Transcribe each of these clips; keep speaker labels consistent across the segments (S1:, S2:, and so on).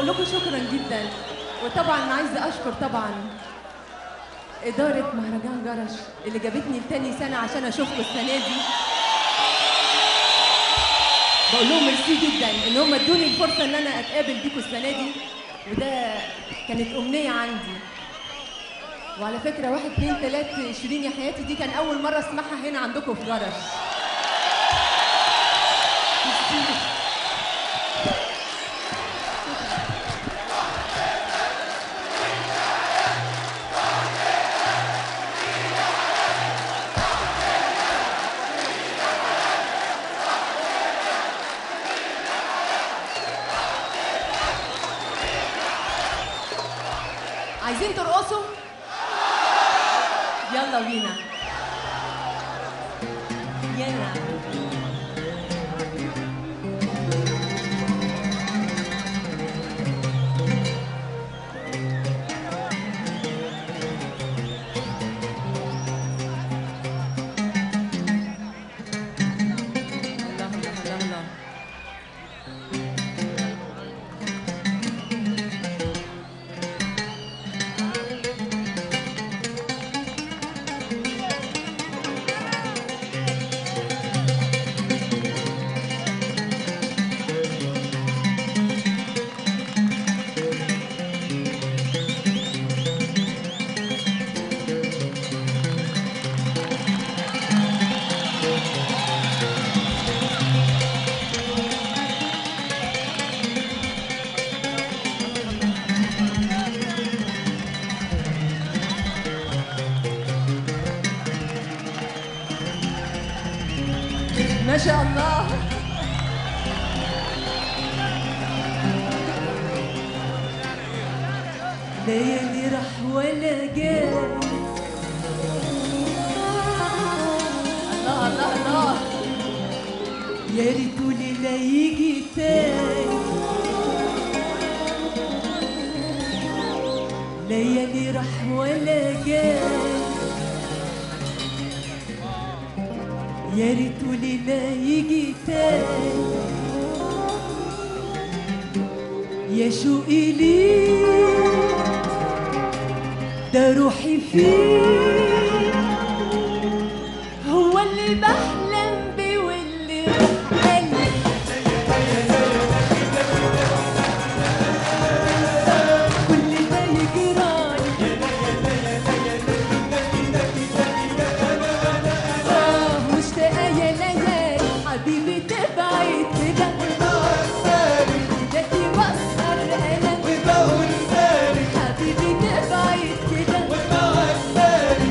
S1: بقول لكم شكرا جدا وطبعا عايزه اشكر طبعا إدارة مهرجان جرش اللي جابتني لتاني سنة عشان أشوفكم السنة دي بقول لهم ميرسي جدا إن هم ادوني الفرصة إن أنا أتقابل بيكم السنة دي وده كانت أمنية عندي وعلى فكرة واحد اتنين تلاتة شيرين يا حياتي دي كان أول مرة أسمعها هنا عندكم في جرش ميرسي. عايزين ترقصوا؟ يلا بينا يلا الله الله الله الله ما شاء الله ليالي راح ولا جاي الله الله الله يا ريته ليلة يجي تاني ليالي راح ولا جاي يا ريته ليلة يجي تاني يا شوقي ليك ده روحي فيه هو اللي بحلم بيه واللي قلبي كل ما يجرالي آه مشتاقة يا ليالي حبيبي تبعد كده ده تبصر ألم حبيبي تبعد كده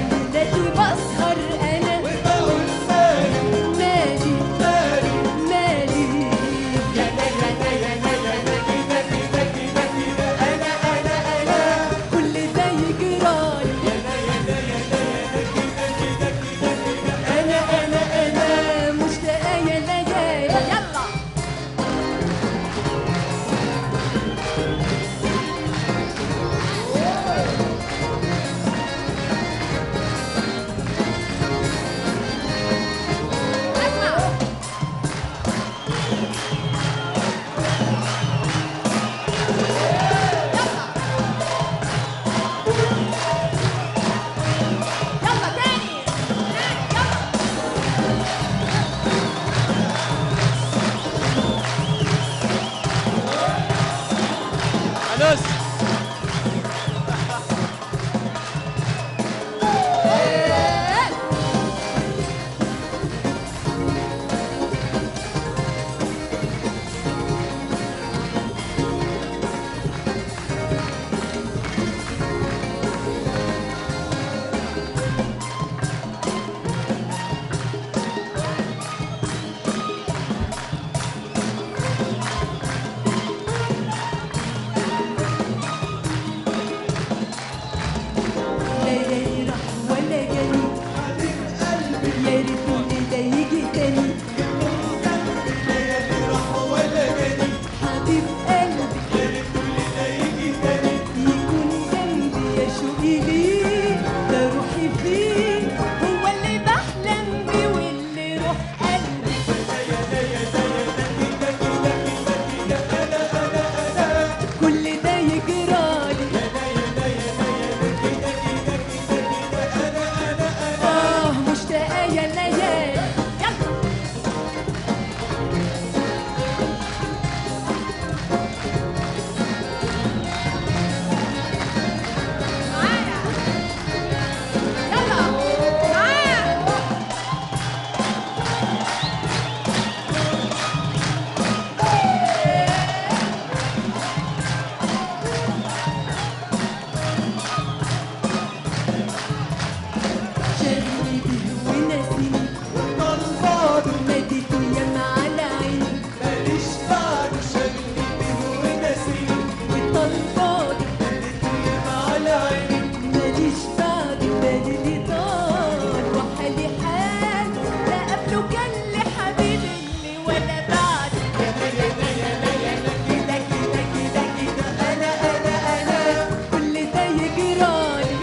S1: ليلي طال وحالي حال لا قبله كان لي حبيب اللي ولا بعد كده كده كده كده انا انا انا كل ده يجرالي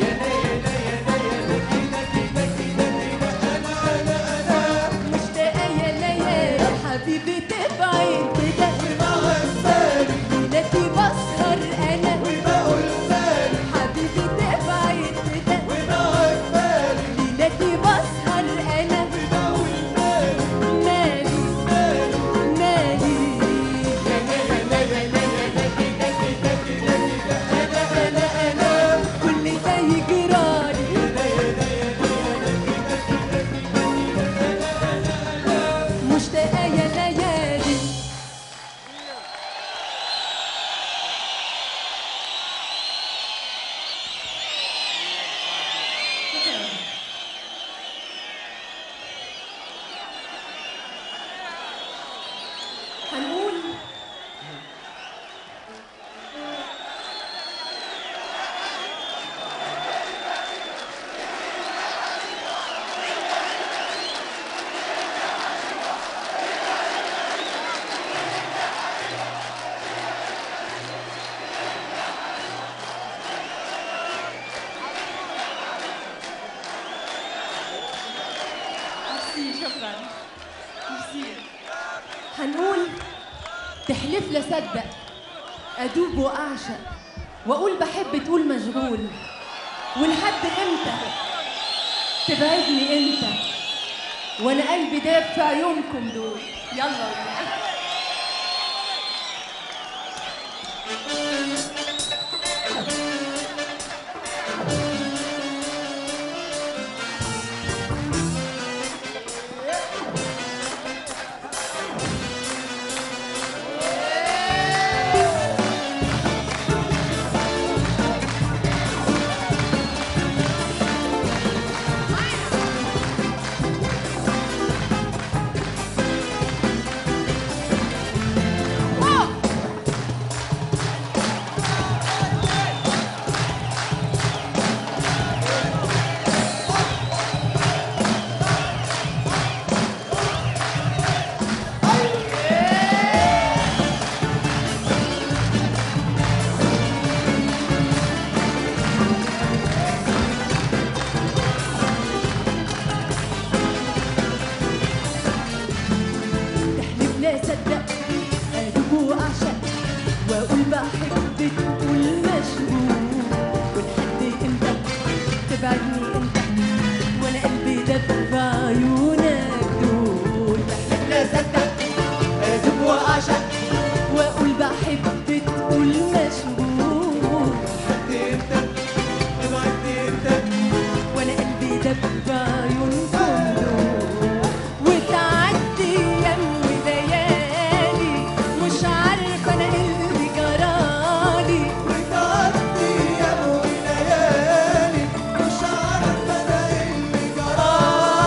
S1: مشتاقة يا ليالي حبيبي تبعد كده ليلتي بسهر انا حبيبي تبعد كده ليلتي بسهر انا مالي مالي انا انا انا كل ده يجرالي مشتاقة يا ليالي هنقول
S2: ميرسي شكرا ميرسي
S1: هنقول تحلف لا صدق ادوب واعشق واقول بحب تقول مشغول ولحد امتى تبعدني انت وانا قلبي داب في عيونكم دول يلا بينا. تحلف لا صدق ادوب واعشق واقول بحب تقول مشغول ولحد امتى تبعدني انت وانا قلبي دب في عيونك دول تحلف لا صدق ادوب واعشق واقول بحب تقول مشغول وانا قلبي دب في عيونكم دول وتعدي ايام وليالي مش عارفه انا ايه اللي جرالي آه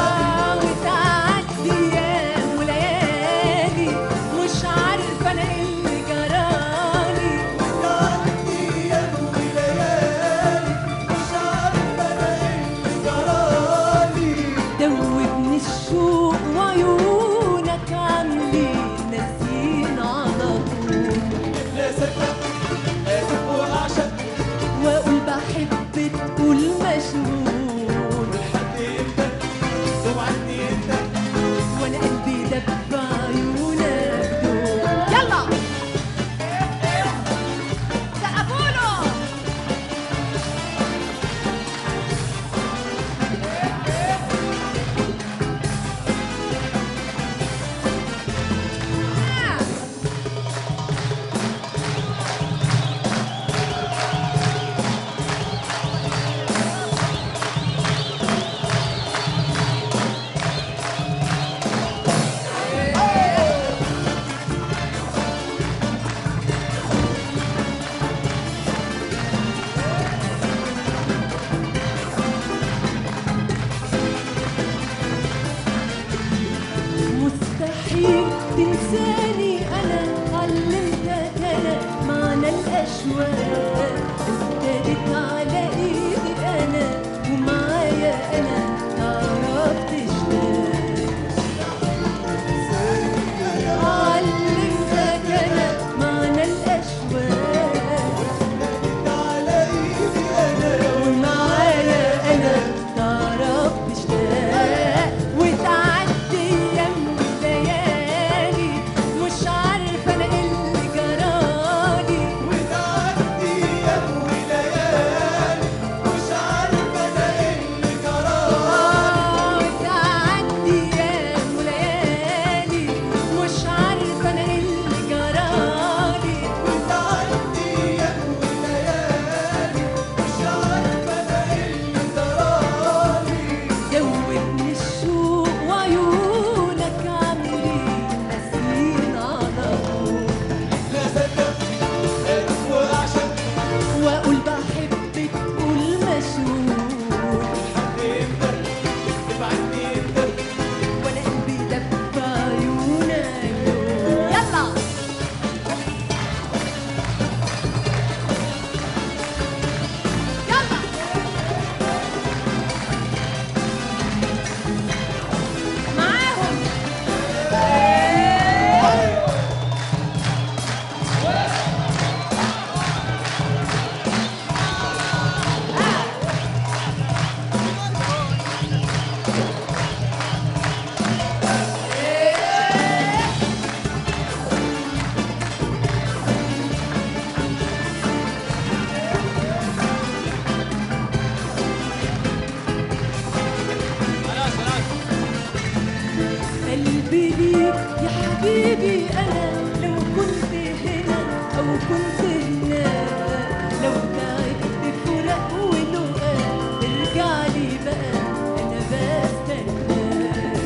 S1: حبيبي انا لو كنت هنا او كنت هناك لو تعبت فراق ولقاء ارجع لي بقى انا بستناك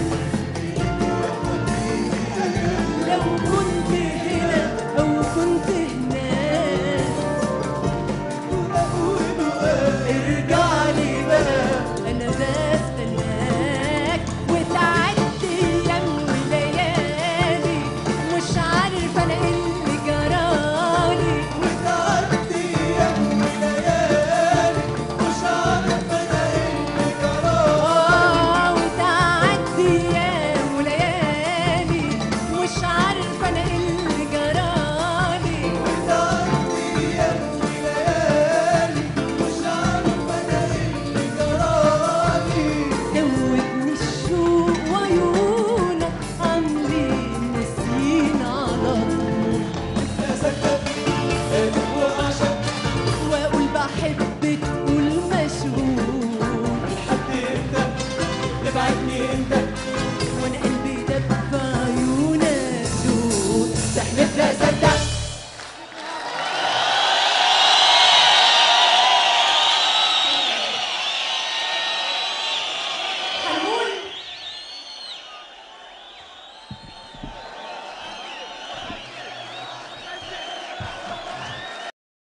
S1: لو كنت هنا او كنت هناك ارجع لي بقى انا بستناك وتعدي ايام وليالي مش عارفه انا ايه اللي جرالي آه، وتعدي ايام وليالي مش عارفه انا ايه اللي جرالي دوبني الشوق وعيونك عاملين نسيين على طول واقول بحب تقول مشغول وانا قلبي دب في عيونك دول تحلف لا